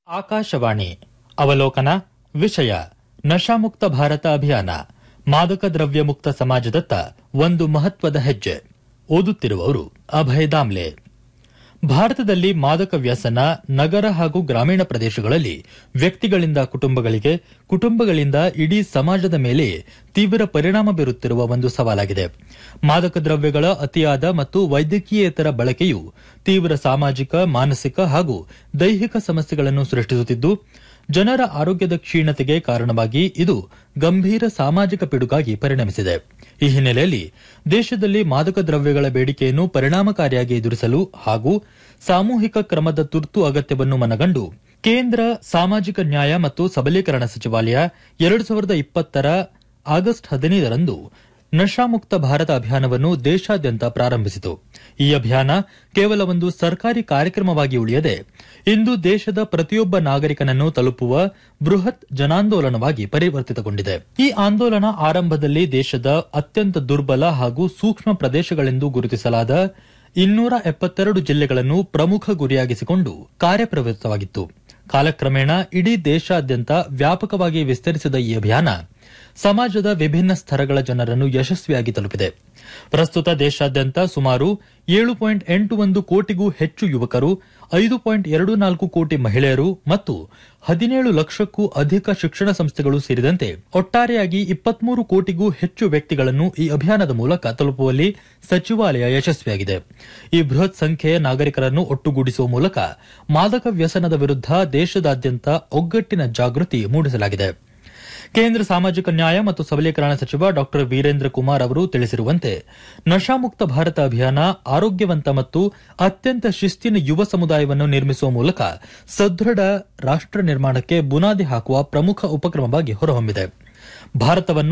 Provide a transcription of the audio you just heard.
ಆಕಾಶವಾಣಿ ಅವಲೋಕನ ವಿಷಯ ನಶಾಮುಕ್ತ ಭಾರತ ಅಭಿಯಾನ ಮಾದಕ ದ್ರವ್ಯ ಮುಕ್ತ ಸಮಾಜದತ್ತ ಒಂದು ಮಹತ್ವದ ಹೆಜ್ಜೆ ಓದುತ್ತಿರುವವರು ಅಭಯ ದಾಮ್ಲೆ ಭಾರತದಲ್ಲಿ ಮಾದಕ ವ್ಯಸನ ನಗರ ಹಾಗೂ ಗ್ರಾಮೀಣ ಪ್ರದೇಶಗಳಲ್ಲಿ ವ್ಯಕ್ತಿಗಳಿಂದ ಕುಟುಂಬಗಳಿಗೆ ಕುಟುಂಬಗಳಿಂದ ಇಡೀ ಸಮಾಜದ ಮೇಲೆ ತೀವ್ರ ಪರಿಣಾಮ ಬೀರುತ್ತಿರುವ ಒಂದು ಸವಾಲಾಗಿದೆ ಮಾದಕ ದ್ರವ್ಯಗಳ ಅತಿಯಾದ ಮತ್ತು ವೈದ್ಯಕೀಯೇತರ ಬಳಕೆಯು ತೀವ್ರ ಸಾಮಾಜಿಕ ಮಾನಸಿಕ ಹಾಗೂ ದೈಹಿಕ ಸಮಸ್ಯೆಗಳನ್ನು ಸೃಷ್ಟಿಸುತ್ತಿದ್ದು ಜನರ ಆರೋಗ್ಯದ ಕ್ಷೀಣತೆಗೆ ಕಾರಣವಾಗಿ ಇದು ಗಂಭೀರ ಸಾಮಾಜಿಕ ಪಿಡುಗಾಗಿ ಪರಿಣಮಿಸಿದೆ ಈ ಹಿನ್ನೆಲೆಯಲ್ಲಿ ದೇಶದಲ್ಲಿ ಮಾದಕ ದ್ರವ್ಯಗಳ ಬೇಡಿಕೆಯನ್ನು ಪರಿಣಾಮಕಾರಿಯಾಗಿ ಎದುರಿಸಲು ಹಾಗೂ ಸಾಮೂಹಿಕ ಕ್ರಮದ ತುರ್ತು ಅಗತ್ಯವನ್ನು ಮನಗಂಡು ಕೇಂದ್ರ ಸಾಮಾಜಿಕ ನ್ಯಾಯ ಮತ್ತು ಸಬಲೀಕರಣ ಸಚಿವಾಲಯ ಎರಡು ಸಾವಿರದ ಇಪ್ಪತ್ತರ ಆಗಸ್ಟ್ ಹದಿನೈದರಂದು ನಶಾಮುಕ್ತ ಭಾರತ ಅಭಿಯಾನವನ್ನು ದೇಶಾದ್ಯಂತ ಪ್ರಾರಂಭಿಸಿತು ಈ ಅಭಿಯಾನ ಕೇವಲ ಒಂದು ಸರ್ಕಾರಿ ಕಾರ್ಯಕ್ರಮವಾಗಿ ಉಳಿಯದೆ ಇಂದು ದೇಶದ ಪ್ರತಿಯೊಬ್ಬ ನಾಗರಿಕನನ್ನು ತಲುಪುವ ಬೃಹತ್ ಜನಾಂದೋಲನವಾಗಿ ಪರಿವರ್ತಿತಗೊಂಡಿದೆ ಈ ಆಂದೋಲನ ಆರಂಭದಲ್ಲಿ ದೇಶದ ಅತ್ಯಂತ ದುರ್ಬಲ ಹಾಗೂ ಸೂಕ್ಷ್ಮ ಪ್ರದೇಶಗಳೆಂದು ಗುರುತಿಸಲಾದ ಇನ್ನೂರ ಎಪ್ಪತ್ತೆರಡು ಜಿಲ್ಲೆಗಳನ್ನು ಪ್ರಮುಖ ಗುರಿಯಾಗಿಸಿಕೊಂಡು ಕಾರ್ಯಪ್ರವೃತ್ತವಾಗಿತ್ತು ಕಾಲಕ್ರಮೇಣ ಇಡೀ ದೇಶಾದ್ಯಂತ ವ್ಯಾಪಕವಾಗಿ ವಿಸ್ತರಿಸಿದ ಈ ಅಭಿಯಾನ ಸಮಾಜದ ವಿಭಿನ್ನ ಸ್ತರಗಳ ಜನರನ್ನು ಯಶಸ್ವಿಯಾಗಿ ತಲುಪಿದೆ ಪ್ರಸ್ತುತ ದೇಶಾದ್ಯಂತ ಸುಮಾರು ಏಳು ಪಾಯಿಂಟ್ ಎಂಟು ಒಂದು ಕೋಟಿಗೂ ಹೆಚ್ಚು ಯುವಕರು ಐದು ಪಾಯಿಂಟ್ ಎರಡು ನಾಲ್ಕು ಕೋಟಿ ಮಹಿಳೆಯರು ಮತ್ತು ಹದಿನೇಳು ಲಕ್ಷಕ್ಕೂ ಅಧಿಕ ಶಿಕ್ಷಣ ಸಂಸ್ಥೆಗಳು ಸೇರಿದಂತೆ ಒಟ್ಟಾರೆಯಾಗಿ ಇಪ್ಪತ್ಮೂರು ಕೋಟಿಗೂ ಹೆಚ್ಚು ವ್ಯಕ್ತಿಗಳನ್ನು ಈ ಅಭಿಯಾನದ ಮೂಲಕ ತಲುಪುವಲ್ಲಿ ಸಚಿವಾಲಯ ಯಶಸ್ವಿಯಾಗಿದೆ ಈ ಬೃಹತ್ ಸಂಖ್ಯೆಯ ನಾಗರಿಕರನ್ನು ಒಟ್ಟುಗೂಡಿಸುವ ಮೂಲಕ ಮಾದಕ ವ್ಯಸನದ ವಿರುದ್ಧ ದೇಶದಾದ್ಯಂತ ಒಗ್ಗಟ್ಟಿನ ಜಾಗೃತಿ ಮೂಡಿಸಲಾಗಿದೆ ಕೇಂದ್ರ ಸಾಮಾಜಿಕ ನ್ಯಾಯ ಮತ್ತು ಸಬಲೀಕರಣ ಸಚಿವ ಡಾ ವೀರೇಂದ್ರ ಕುಮಾರ್ ಅವರು ತಿಳಿಸಿರುವಂತೆ ನಶಾಮುಕ್ತ ಭಾರತ ಅಭಿಯಾನ ಆರೋಗ್ಯವಂತ ಮತ್ತು ಅತ್ಯಂತ ಶಿಸ್ತಿನ ಯುವ ಸಮುದಾಯವನ್ನು ನಿರ್ಮಿಸುವ ಮೂಲಕ ಸದೃಢ ರಾಷ್ಟ ನಿರ್ಮಾಣಕ್ಕೆ ಬುನಾದಿ ಹಾಕುವ ಪ್ರಮುಖ ಉಪಕ್ರಮವಾಗಿ ಹೊರಹೊಮ್ಮಿದೆ ಭಾರತವನ್ನು